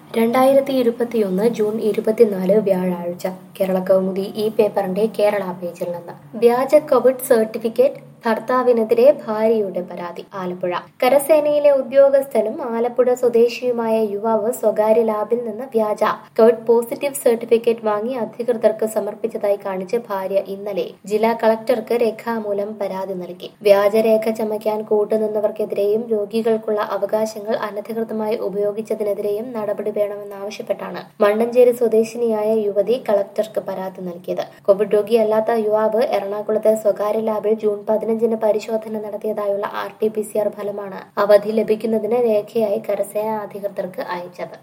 രണ്ടായിരത്തി ഇരുപത്തിയൊന്ന് ജൂൺ ഇരുപത്തിനാല് വ്യാഴാഴ്ച കേരള കൗമുദി ഈ പേപ്പറിന്റെ കേരള പേജിൽ നിന്ന് വ്യാജ കോവിഡ് സർട്ടിഫിക്കറ്റ് ഭർത്താവിനെതിരെ ഭാര്യയുടെ പരാതി ആലപ്പുഴ കരസേനയിലെ ഉദ്യോഗസ്ഥനും ആലപ്പുഴ സ്വദേശിയുമായ യുവാവ് സ്വകാര്യ ലാബിൽ നിന്ന് വ്യാജ കോവിഡ് പോസിറ്റീവ് സർട്ടിഫിക്കറ്റ് വാങ്ങി അധികൃതർക്ക് സമർപ്പിച്ചതായി കാണിച്ച് ഭാര്യ ഇന്നലെ ജില്ലാ കളക്ടർക്ക് രേഖാമൂലം പരാതി നൽകി വ്യാജരേഖ ചമയ്ക്കാൻ കൂട്ടുനിന്നവർക്കെതിരെയും രോഗികൾക്കുള്ള അവകാശങ്ങൾ അനധികൃതമായി ഉപയോഗിച്ചതിനെതിരെയും നടപടി വേണമെന്നാവശ്യപ്പെട്ടാണ് മണ്ണഞ്ചേരി സ്വദേശിനിയായ യുവതി കളക്ടർക്ക് പരാതി നൽകിയത് കോവിഡ് രോഗിയല്ലാത്ത യുവാവ് എറണാകുളത്തെ സ്വകാര്യ ലാബിൽ ജൂൺ പതിനഞ്ചിന് പരിശോധന നടത്തിയതായുള്ള R T P C R ഫലമാണ് അവധി ലഭിക്കുന്നതിന് രേഖയായി കരസേന അധികൃതർക്ക് അയച്ചത്